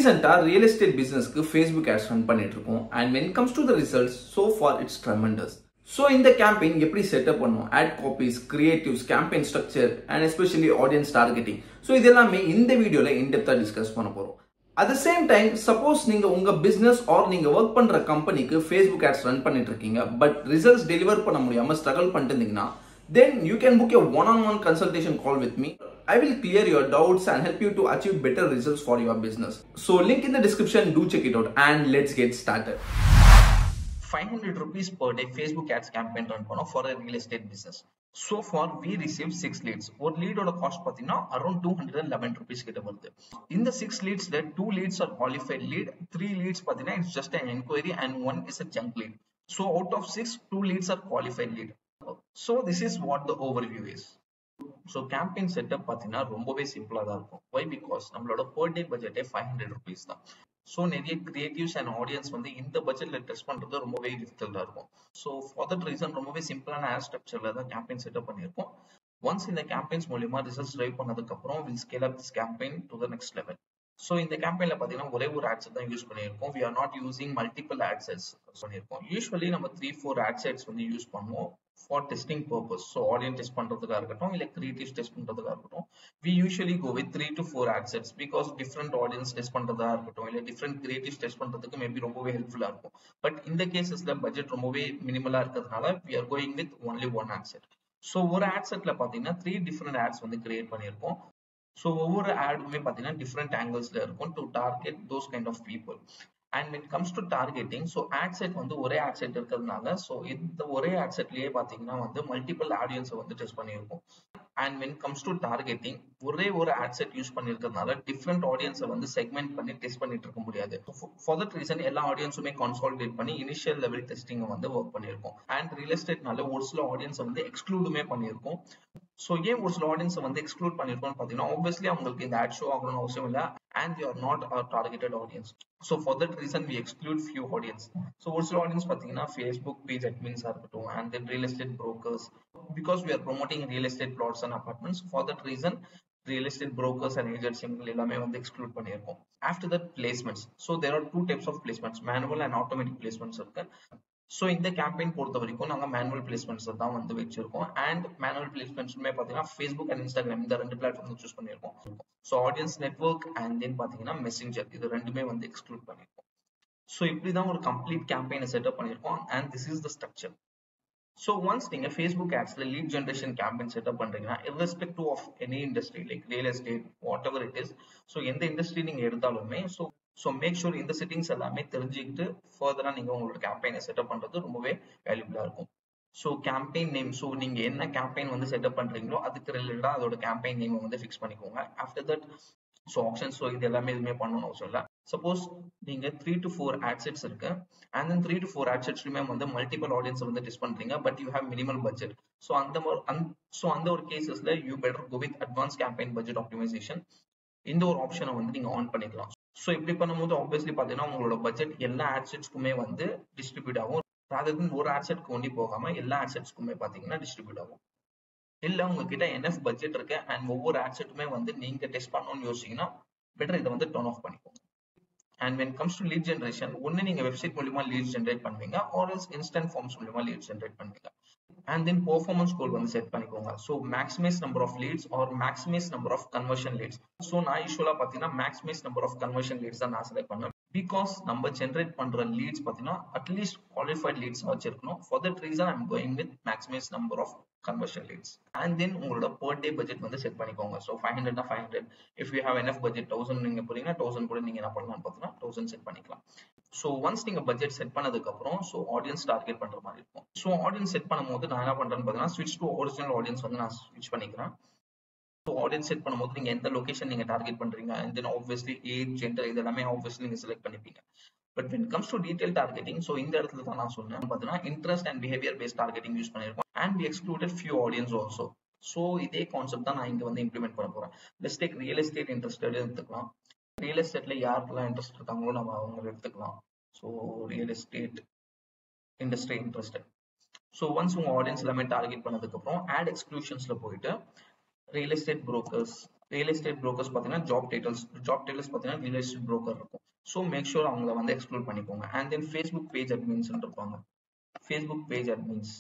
ரீசெண்டாக real estate பிஸ்னஸ்க்கு Facebook ads run பண்ணிட்டு இருக்கோம் and when comes to the results so far it's tremendous so இந்த campaign எப்படி செட்டப் பண்ணும் ad copies creatives campaign structure and especially audience targeting so இது எல்லாமே இந்த வீடியோவில் இன்டெப்த்தாக டிஸ்கஸ் பண்ண போகிறோம் at the same time suppose நீங்க உங்க பிசினஸ் ஆர் நீங்க ஒர்க் பண்ற கம்பெனிக்கு ஃபேஸ்புக் ஆட்ஸ் ரன் பண்ணிட்டு இருக்கீங்க பட் ரிசல்ட்ஸ் டெலிவர் பண்ண முடியாம ஸ்ட்ரகிள் பண்ணிட்டு இருந்தீங்கன்னா then you can book a one on one consultation call with me I will clear your doubts and help you to achieve better results for your business. So link in the description, do check it out and let's get started. 500 rupees per day Facebook ads campaign run பண்ணோம் for a real estate business. So far we received 6 leads. ஒரு லீடோட cost பாத்தீங்கன்னா around two hundred and eleven rupees கிட்ட வருது இந்த six லீட்ஸ்ல two leads are qualified lead three leads பாத்தீங்கன்னா it's just an enquiry and one is a junk lead so out of six two leads are qualified lead so this is what the overview is so campaign setup பார்த்தீங்கன்னா ரொம்பவே சிம்பிளாக தான் இருக்கும் why because நம்மளோட per day பட்ஜெட்டே five hundred rupees தான் so நிறைய creatives and audience வந்து இந்த பட்ஜெட்ல டெஸ்ட் பண்றது ரொம்பவே டிஃபிகல்ட்டாக இருக்கும் ஸோ ஃபார் தட் ரீசன் ரொம்பவே சிம்பிளான ஏர் ஸ்ட்ரக்சர்ல தான் கேம்பெயின் செட்டப் பண்ணியிருக்கோம் ஒன்ஸ் இந்த கேம்பெயின்ஸ் மூலியமா ரிசல்ட்ஸ் ட்ரைவ் பண்ணதுக்கு அப்புறம் will scale up this campaign to the next level so இந்த கேம்பெயின்ல பாத்தீங்கன்னா ஒரே ஒரு ஆட்ஸ் தான் யூஸ் பண்ணியிருக்கோம் we are not using multiple ad sets பண்ணியிருக்கோம் யூஸ்வலி நம்ம த்ரீ ஃபோர் ஆட்செட்ஸ் வந்து யூஸ் பண்ணுவோம் for testing purpose so audience test பண்றதுக்காக இருக்கட்டும் இல்லை கிரியேட்டிவ்ஸ் டெஸ்ட் பண்றதுக்காக இருக்கட்டும் we usually go with three to four ஆட்செட்ஸ் because different audience test பண்றதா இருக்கட்டும் இல்லை டிஃப்ரெண்ட் கிரியேட்டிவ்ஸ் டெஸ்ட் பண்றதுக்கு மேபி ரொம்பவே ஹெல்ப்ஃபுல்லா இருக்கும் பட் இந்த கேசஸ்ல பட்ஜெட் ரொம்பவே மினிமலா இருக்கிறதுனால we are going with only one ad set so ஒரு ஆட்செட்ல பாத்தீங்கன்னா த்ரீ டிஃப்ரெண்ட் ஆட்ஸ் வந்து கிரியேட் பண்ணியிருக்கோம் ஸோ ஒவ்வொரு ஆடுமே பார்த்தீங்கன்னா டிஃப்ரெண்ட் ஆங்கிள்ஸ்ல இருக்கும் to target those kind of people and when comes to targeting so ad set வந்து ஒரே ஆட் செட் இருக்கிறதுனால ஸோ இந்த ஒரே ஆட் செட்லயே பார்த்தீங்கன்னா வந்து மல்டிபிள் ஆடியன்ஸை வந்து டெஸ்ட் பண்ணியிருக்கோம் and when comes to targeting ஒரே ஒரு ஆட் செட் யூஸ் பண்ணிருக்கிறதுனால டிஃப்ரெண்ட் ஆடியன்ஸை வந்து செக்மெண்ட் பண்ணி டெஸ்ட் பண்ணிட்டு இருக்க முடியாது ஃபார் தட் ரீசன் எல்லா ஆடியன்ஸுமே கான்சாலிடேட் பண்ணி இனிஷியல் லெவல் டெஸ்டிங் வந்து ஒர்க் பண்ணியிருக்கோம் அண்ட் ரியல் எஸ்டேட்னால ஒரு சில ஆடியன்ஸை வந்து எக்ஸ்க்ளூடுமே பண்ணியிருக்கோம் ஸோ ஏன் ஒரு சில ஆடியன்ஸை வந்து எக்ஸ்க்ளூட் பண்ணிருக்கோம்னு பார்த்தீங்கன்னா ஆப்வியஸ்லி அவங்களுக்கு இந்த ஆட் ஷோ ஆகணும்னு அவசியம் இல்லை and you are not our targeted audience so for that reason we exclude few audience so ஒரு சில ஆடியன்ஸ் பார்த்தீங்கன்னா ஃபேஸ்புக் பேஜ் அட்மின்ஸாக இருக்கட்டும் and then real estate brokers because we are promoting real estate flats and apartments for that reason real estate brokers and agents இவங்க எல்லாமே வந்து exclude பண்ணியிருக்கோம் after that placements so there are two types of placements manual and automatic placements இருக்கு so இந்த campaign பொறுத்த வரைக்கும் நாங்கள் manual placements தான் வந்து வச்சிருக்கோம் அண்ட் மேனுவல் பிளேஸ்மெண்ட்ஸுமே பார்த்தீங்கன்னா ஃபேஸ்புக் அண்ட் இன்ஸ்டாகிராம் இந்த ரெண்டு பிளாட்ஃபார்ம் சூஸ் பண்ணியிருக்கோம் so audience network and then பார்த்தீங்கன்னா மெசேஞ்சர் இது ரெண்டுமே வந்து எக்ஸ்க்ளூட் பண்ணியிருக்கோம் ஸோ இப்படி தான் ஒரு கம்ப்ளீட் கேம்பெயினை செட்டப் பண்ணியிருக்கோம் and this is the structure so once நீங்க ஃபேஸ்புக் ஆட்ஸ்ல லீட் ஜென்ரேஷன் கேம்பெயின் செட்டப் பண்றீங்கன்னா irrespective of any industry like real estate whatever it is so எந்த இண்டஸ்ட்ரி நீங்க எடுத்தாலுமே ஸோ ஸோ மேக் ஷூர் இந்த settings எல்லாமே தெரிஞ்சுக்கிட்டு ஃபர்தரா நீங்க உங்களோட கேம்பெயினை செட்டப் பண்றது ரொம்பவே வேல்யூபிளா இருக்கும் ஸோ கேம்பெயின் நேம் ஸோ நீங்க என்ன கேம்பெயின் வந்து செட்டப் பண்றீங்களோ அதுக்கு ரிலேட்டடா அதோட கேம்பெயின் நேம் வந்து ஃபிக்ஸ் பண்ணிக்கோங்க after that so option so இது எல்லாமே எதுவுமே பண்ணணும் அவசியம் இல்லை சப்போஸ் நீங்க த்ரீ டு ஃபோர் ஆட்செட்ஸ் இருக்கு and then three to four ஆட்செட்ஸ்லுமே வந்து மல்டிபிள் ஆடியன்ஸ் வந்து டெஸ்ட் பண்றீங்க but you have minimal budget so அந்த ஸோ அந்த ஒரு கேசஸ்ல you better go with advance campaign budget optimisation இந்த ஒரு ஆப்ஷனை வந்து நீங்க ஆன் பண்ணிக்கலாம் ஸோ இப்படி பண்ணும்போது ஆப்வியஸ்லி பார்த்தீங்கன்னா உங்களோட பட்ஜெட் எல்லா ஆட்செட்ஸ்க்குமே வந்து டிஸ்ட்ரிபியூட் ஆகும் ராதர் ஒரு ஆட்செட்க்கு ஒண்டி போகாம எல்லா ஆட்செட்ஸ்க்குமே பார்த்தீங்கன்னா டிஸ்ட்ரிபியூட் ஆகும் இல்ல உங்ககிட்ட என்எஃப் பட்ஜெட் இருக்கு அண்ட் ஒவ்வொரு ஆட்செட்டுமே வந்து நீங்க டெஸ்ட் பண்ணணும்னு யோசிச்சீங்கன்னா பெட்டர் இதை வந்து டர்ன் ஆஃப் பண்ணிக்கோங்க and when comes to lead generation ஒன்னு நீங்க வெப்சைட் மூலியமா லீட் ஜென்ரேட் பண்ணுவீங்க ஆர் எல்ஸ் இன்ஸ்டன்ட் ஃபார்ம்ஸ் மூலியமா லீட் ஜென்ரேட் பண்ணுவீங்க அண்ட் தென் பெர்ஃபார்மன்ஸ் கோல் வந்து செட் பண்ணிக்கோங்க so maximise number of leads or maximise number of conversion leads so நான் யூஸ்வலா பார்த்தீங்கன்னா maximise number of conversion leads தான் நான் செலக்ட் பண்ணுவேன் பிகாஸ் நம்ம ஜென்ரேட் பண்ற லீட்ஸ் பார்த்தீங்கன்னா அட்லீஸ்ட் குவாலிஃபைட் லீட்ஸ் வச்சிருக்கணும் for that reason I'm going with maximise number of conversion leads and then உங்களோட பர் டே பட்ஜெட் வந்து செட் பண்ணிக்கோங்க ஸோ ஃபைவ் ஹண்ட்ரட்னா five hundred if you have enough budget thousand நீங்க போறீங்கன்னா thousand கூட நீங்க என்ன பண்ணலாம்னு பார்த்தீங்கன்னா தௌசண்ட் செட் பண்ணிக்கலாம் ஸோ ஒன்ஸ் நீங்க பட்ஜெட் செட் பண்ணதுக்கு அப்புறம் ஸோ ஆடியன்ஸ் டார்கெட் பண்ற மாதிரி இருக்கும் ஸோ ஆடியன்ஸ் செட் பண்ணும்போது நான் என்ன பண்றேன்னு பார்த்தீங்கன்னா ஸ்விட்ச் டு ஒரிஜினல் ஆடியன்ஸ் வந்து நான் ஸ்விட்ச் பண்ணிக்கிறேன் ஸோ ஆடியன்ஸ் செட் பண்ணும்போது நீங்க எந்த லொகேஷன் நீங்க டார்கெட் பண்றீங்க and then obviously age gender இது எல்லாமே ஆப்வியஸ்லி நீங்க செலக்ட் பண்ணிப்பீங்க but when comes to detail targeting so இந்த இடத்துல தான் நான் சொன்னேன் பார்த்தீங்கன்னா interest and behaviour based targeting use பண்ணிருக்கோம் and we excluded few audience also so இதே கான்செப்ட் தான் நான் இங்க வந்து இம்ப்ளிமெண்ட் பண்ண போறேன் let's take real estate interested எடுத்துக்கலாம் ரியல் எஸ்டேட்ல யாருக்கெல்லாம் இன்ட்ரெஸ்ட் இருக்காங்களோ நம்ம அவங்க எடுத்துக்கலாம் so real estate industry interested so once உங்க ஆடியன்ஸ் எல்லாமே டார்கெட் பண்ணதுக்கு அப்புறம் ஆட் எக்ஸ்க்ளூஷன்ஸ்ல போயிட்டு real estate brokers real estate brokers பார்த்தீங்கன்னா ஜாப் டைட்டில்ஸ் ஜாப் டைட்டில்ஸ் பார்த்தீங்கன்னா ரியல் எஸ்டேட் ப்ரோக்கர் இருக்கும் ஸோ மேக் ஷூர் அவங்கள வந்து எக்ஸ்க்ளூட் பண்ணிக்கோங்க and then Facebook page admins இருப்பாங்க ஃபேஸ்புக் பேஜ் அட்மின்ஸ்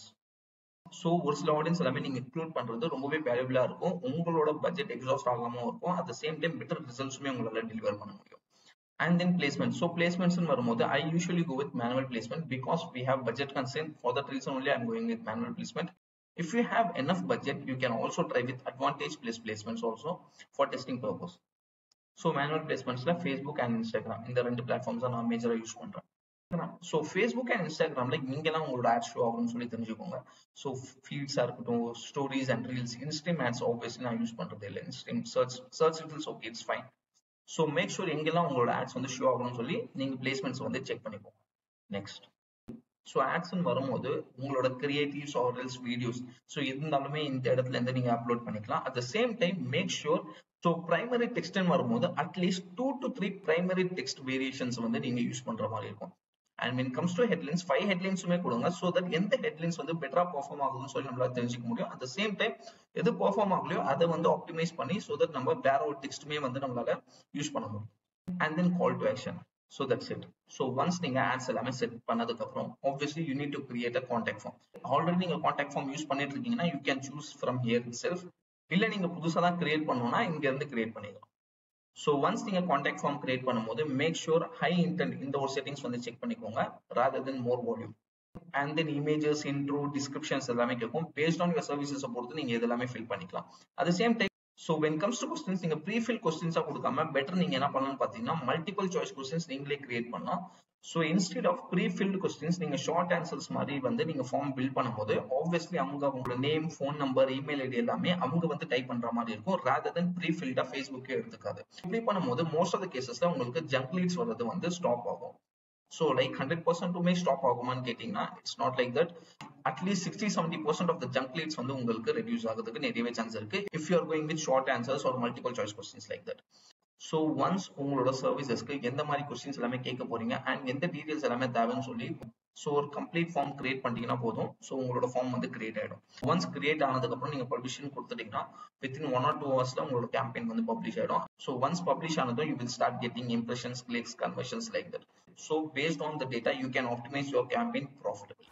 ஸோ ஒரு சில ஆடியன்ஸ் எல்லாமே நீங்க இன்க்ளூட் பண்றது ரொம்பவே வேல்யூபிளா இருக்கும் உங்களோட பட்ஜெட் எக்ஸாஸ்ட் ஆகாம இருக்கும் at the same time better ரிசல்ட்ஸுமே உங்களால டெலிவர் பண்ண முடியும் and then placement so placements வரும்போது I usually go with manual placement because we have budget consent for that reason only I'm going with manual placement if you have enough budget you can also try with advantage place placements also for testing purpose so manual placements la facebook and instagram இந்த ரெண்டு platforms நான் மேஜரா use பண்றேன் so Facebook and இன்ஸ்டாகிராம்ல நீங்க தான் உங்களோட add show ஆகும்னு சொல்லி தெரிஞ்சுக்கோங்க ஸோ ஃபீல்ட்ஸா இருக்கட்டும் stories and reels instream ads obviously நான் யூஸ் பண்றது இல்லை instream search search results okay it's fine so make sure எங்கெல்லாம் உங்களோட ஆட்ஸ் வந்து ஷோ ஆகணும்னு சொல்லி நீங்க பிளேஸ்மெண்ட்ஸ் வந்து செக் பண்ணிக்கோங்க நெக்ஸ்ட் ஸோ ஆட்ஸ்ன்னு வரும்போது உங்களோட கிரியேட்டிவ்ஸ் ஆர்எல்ஸ் வீடியோஸ் ஸோ இருந்தாலுமே இந்த இடத்துல இருந்து நீங்க அப்லோட் பண்ணிக்கலாம் at the same time make sure so primary டெக்ஸ்ட்னு வரும்போது at least two to three primary text variations வந்து நீங்க யூஸ் பண்ற மாதிரி இருக்கும் and mean comes to headlines five ஹெட்லைன்ஸுமே கொடுங்க ஸோ தட் எந்த ஹெட்லைன்ஸ் வந்து பெட்டரா பர்ஃபார்ம் ஆகுதுன்னு சொல்லி நம்மளால தெரிஞ்சுக்க முடியும் அட் த சேம் டைம் எது பர்ஃபார்ம் ஆகலையோ அதை வந்து ஆப்டிமைஸ் பண்ணி ஸோ தட் நம்ம வேற ஒரு டெக்ஸ்ட்டுமே வந்து நம்மளால யூஸ் பண்ண முடியும் and then call to action so that's it so once நீங்க ஆட்ஸ் எல்லாமே செட் பண்ணதுக்கு அப்புறம் obviously you need to create a contact form already நீங்க கான்டாக்ட் ஃபார்ம் யூஸ் பண்ணிட்டு இருக்கீங்கன்னா you can choose from here itself இல்ல நீங்க புதுசா தான் கிரியேட் பண்ணணும்னா இங்க இருந்து கிரியேட் பண்ணிக்கலாம் ஸோ ஒன்ஸ் நீங்க கான்டாக்ட் ஃபார்ம் கிரியேட் பண்ணும்போது மேக் ஷூர் ஹை இன்டென்ட் இந்த ஒரு செட்டிங்ஸ் வந்து செக் பண்ணிக்கோங்க rather than more volume and then images intro descriptions எல்லாமே கேட்கும் பேஸ்ட் ஆன் யுவர் சர்வீசஸ் பொறுத்து நீங்க இது எல்லாமே ஃபில் பண்ணிக்கலாம் at same time so when comes to questions நீங்க ப்ரீஃபில் கொஸ்டின்ஸா கொடுக்காம பெட்டர் நீங்க என்ன பண்ணலாம்னு பாத்தீங்கன்னா மல்டிபிள் சாய்ஸ் கொஸ்டின்ஸ் நீங்களே கிரியேட் பண்ணலாம் so instead of pre filled questions நீங்க ஷார்ட் ஆன்சர்ஸ் மாதிரி வந்து நீங்க ஃபார்ம் பில்ட் பண்ணும்போது ஆப்வியஸ்லி அவங்க அவங்களோட name phone number email ID எல்லாமே அவங்க வந்து டைப் பண்ற மாதிரி இருக்கும் ரேதர் தென் ப்ரீ ஃபில்டா ஃபேஸ்புக்கே எடுத்துக்காது இப்படி பண்ணும்போது மோஸ்ட் ஆஃப் த கேசஸ்ல உங்களுக்கு ஜங்க் லீட்ஸ் வர்றது வந்து ஸ்டாப் ஆகும் ஸோ லைக் ஹண்ட்ரட் பர்சன்ட்டுமே ஸ்டாப் ஆகுமான்னு கேட்டீங்கன்னா it's not like that at least sixty seventy percent of the junk leads வந்து உங்களுக்கு ரெடியூஸ் ஆகிறதுக்கு நிறையவே சான்ஸ் இருக்கு if you are going with short answers ஒரு multiple choice questions like that so once உங்களோட சர்வீசஸ்க்கு எந்த மாதிரி கொஸ்டின்ஸ் எல்லாமே கேட்க போறீங்க அண்ட் எந்த டீடைல்ஸ் எல்லாமே தேவைன்னு சொல்லி ஸோ ஒரு கம்ப்ளீட் ஃபார்ம் கிரியேட் பண்ணிட்டீங்கன்னா போதும் ஸோ உங்களோட ஃபார்ம் வந்து கிரியேட் ஆயிடும் ஒன்ஸ் கிரியேட் ஆனதுக்கப்புறம் நீங்க பப்ளிஷன் கொடுத்துட்டீங்கன்னா வித்தின் ஒன் ஆர் டூ ஹவர்ஸ்ல உங்களோட கேம்பெயின் வந்து பப்ளிஷ் ஆயிடும் ஸோ ஒன்ஸ் பப்ளிஷ் ஆனதும் you will start getting impressions clicks conversions like that so based on the data you can optimise your campaign profitable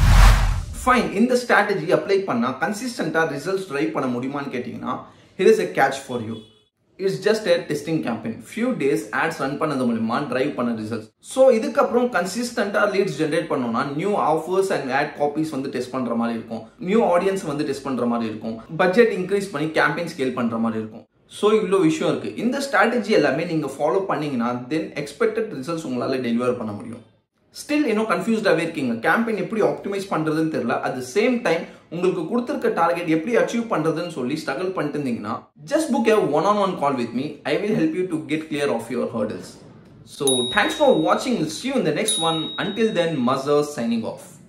fine இந்த ஸ்ட்ராட்டஜி அப்ளை பண்ணா கன்சிஸ்டண்டா results drive பண்ண முடியுமான்னு கேட்டீங்கன்னா here is a catch for you it's just a testing campaign few days ads run பண்ணது மூலியமா drive பண்ண results so இதுக்கப்புறம் கன்சிஸ்டண்டா லீட்ஸ் ஜென்ரேட் பண்ணோம்னா new offers and ad copies வந்து டெஸ்ட் பண்ற மாதிரி இருக்கும் நியூ ஆடியன்ஸ் வந்து டெஸ்ட் பண்ற மாதிரி இருக்கும் பட்ஜெட் இன்க்ரீஸ் பண்ணி கேம்பெயின் ஸ்கேல் பண்ற மாதிரி இருக்கும் ஸோ இவ்வளோ விஷயம் இருக்கு இந்த ஸ்ட்ராட்டஜி எல்லாமே நீங்க ஃபாலோ பண்ணீங்கன்னா தென் எக்ஸ்பெக்டட் ரிசல்ட்ஸ் உங்களால டெலிவர் பண்ண முடியும் ஸ்டில் இன்னும் கன்ஃபியூஸ்டாகவே இருக்கீங்க கேம்பெயின் எப்படி ஆப்டிமைஸ் பண்ணுறதுன்னு தெரியல அட் த சேம் டைம் உங்களுக்கு கொடுத்துருக்க டார்கெட் எப்படி அச்சீவ் பண்ணுறதுன்னு சொல்லி ஸ்ட்ரகிள் பண்ணிட்டு இருந்தீங்கன்னா just book a one on one call with me I will help you to get clear of your hurdles so thanks for வாட்சிங் see you in the next one until then மசர் signing of